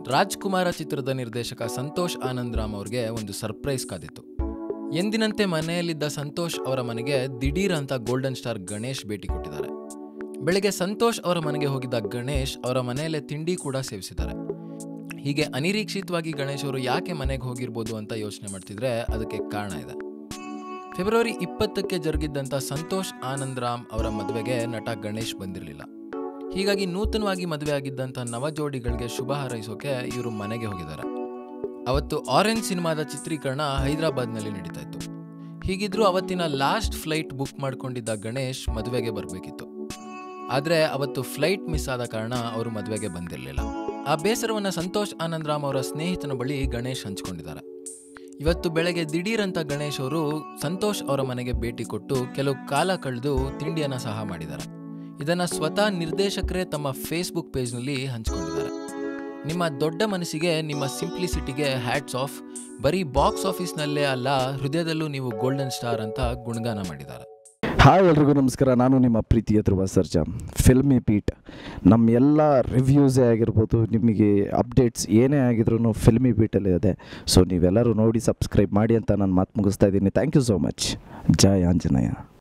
ರಾಜ್ಕುಮಾರ ಚಿತ್ರದ ನಿರ್ದೇಶಕ ಸಂತೋಷ್ ಆನಂದ್ರಾಮ್ ಅವ್ರಿಗೆ ಒಂದು ಸರ್ಪ್ರೈಸ್ ಕಾದಿತ್ತು ಎಂದಿನಂತೆ ಮನೆಯಲ್ಲಿದ್ದ ಸಂತೋಷ್ ಅವರ ಮನೆಗೆ ದಿಢೀರ್ ಅಂತ ಗೋಲ್ಡನ್ ಸ್ಟಾರ್ ಗಣೇಶ್ ಭೇಟಿ ಕೊಟ್ಟಿದ್ದಾರೆ ಬೆಳಗ್ಗೆ ಸಂತೋಷ್ ಅವರ ಮನೆಗೆ ಹೋಗಿದ್ದ ಗಣೇಶ್ ಅವರ ಮನೆಯಲ್ಲೇ ತಿಂಡಿ ಕೂಡ ಸೇವಿಸಿದ್ದಾರೆ ಹೀಗೆ ಅನಿರೀಕ್ಷಿತವಾಗಿ ಗಣೇಶ್ ಅವರು ಯಾಕೆ ಮನೆಗೆ ಹೋಗಿರ್ಬೋದು ಅಂತ ಯೋಚನೆ ಮಾಡ್ತಿದ್ರೆ ಅದಕ್ಕೆ ಕಾರಣ ಇದೆ ಫೆಬ್ರವರಿ ಇಪ್ಪತ್ತಕ್ಕೆ ಜರುಗಿದ್ದಂಥ ಸಂತೋಷ್ ಆನಂದ್ರಾಮ್ ಅವರ ಮದುವೆಗೆ ನಟ ಗಣೇಶ್ ಬಂದಿರಲಿಲ್ಲ ಹೀಗಾಗಿ ನೂತನವಾಗಿ ಮದುವೆ ಆಗಿದ್ದಂಥ ನವ ಜೋಡಿಗಳಿಗೆ ಶುಭ ಹಾರೈಸೋಕೆ ಇವರು ಮನೆಗೆ ಹೋಗಿದ್ದಾರೆ ಅವತ್ತು ಆರೆಂಜ್ ಸಿನಿಮಾದ ಚಿತ್ರೀಕರಣ ಹೈದರಾಬಾದ್ನಲ್ಲಿ ನಡೀತಾ ಇತ್ತು ಹೀಗಿದ್ರೂ ಅವತ್ತಿನ ಲಾಸ್ಟ್ ಫ್ಲೈಟ್ ಬುಕ್ ಮಾಡ್ಕೊಂಡಿದ್ದ ಗಣೇಶ್ ಮದುವೆಗೆ ಬರಬೇಕಿತ್ತು ಆದರೆ ಅವತ್ತು ಫ್ಲೈಟ್ ಮಿಸ್ ಆದ ಕಾರಣ ಅವರು ಮದುವೆಗೆ ಬಂದಿರಲಿಲ್ಲ ಆ ಬೇಸರವನ್ನು ಸಂತೋಷ್ ಆನಂದ್ರಾಮ್ ಅವರ ಸ್ನೇಹಿತನ ಬಳಿ ಗಣೇಶ್ ಹಂಚಿಕೊಂಡಿದ್ದಾರೆ ಇವತ್ತು ಬೆಳಗ್ಗೆ ದಿಢೀರಂತ ಗಣೇಶ್ ಅವರು ಸಂತೋಷ್ ಅವರ ಮನೆಗೆ ಭೇಟಿ ಕೊಟ್ಟು ಕೆಲವು ಕಾಲ ಕಳೆದು ತಿಂಡಿಯನ್ನು ಸಹ ಮಾಡಿದ್ದಾರೆ ಇದನ್ನು ಸ್ವತಃ ನಿರ್ದೇಶಕರೇ ತಮ್ಮ ಫೇಸ್ಬುಕ್ ಪೇಜ್ನಲ್ಲಿ ಹಂಚಿಕೊಂಡಿದ್ದಾರೆ ನಿಮ್ಮ ದೊಡ್ಡ ಮನಸ್ಸಿಗೆ ನಿಮ್ಮ ಸಿಂಪ್ಲಿಸಿಟಿಗೆ ಹ್ಯಾಟ್ಸ್ ಆಫ್ ಬರೀ ಬಾಕ್ಸ್ ಆಫೀಸ್ನಲ್ಲೇ ಅಲ್ಲ ಹೃದಯದಲ್ಲೂ ನೀವು ಗೋಲ್ಡನ್ ಸ್ಟಾರ್ ಅಂತ ಗುಣಗಾನ ಮಾಡಿದ್ದಾರೆ ಹಾಯ್ ಎಲ್ರಿಗೂ ನಮಸ್ಕಾರ ನಾನು ನಿಮ್ಮ ಪ್ರೀತಿಯ ಧ್ರುವ ಸರ್ಜಾ ಫಿಲ್ಮಿ ಬೀಟ್ ನಮ್ಮ ಎಲ್ಲ ರಿವ್ಯೂಸೇ ಆಗಿರ್ಬೋದು ನಿಮಗೆ ಅಪ್ಡೇಟ್ಸ್ ಏನೇ ಆಗಿದ್ರು ಫಿಲ್ಮಿ ಬೀಟಲ್ಲಿ ಇದೆ ಸೊ ನೀವೆಲ್ಲರೂ ನೋಡಿ ಸಬ್ಸ್ಕ್ರೈಬ್ ಮಾಡಿ ಅಂತ ನಾನು ಮಾತು ಮುಗಿಸ್ತಾ ಇದ್ದೀನಿ ಥ್ಯಾಂಕ್ ಯು ಸೋ ಮಚ್ ಜಯ ಆಂಜನೇಯ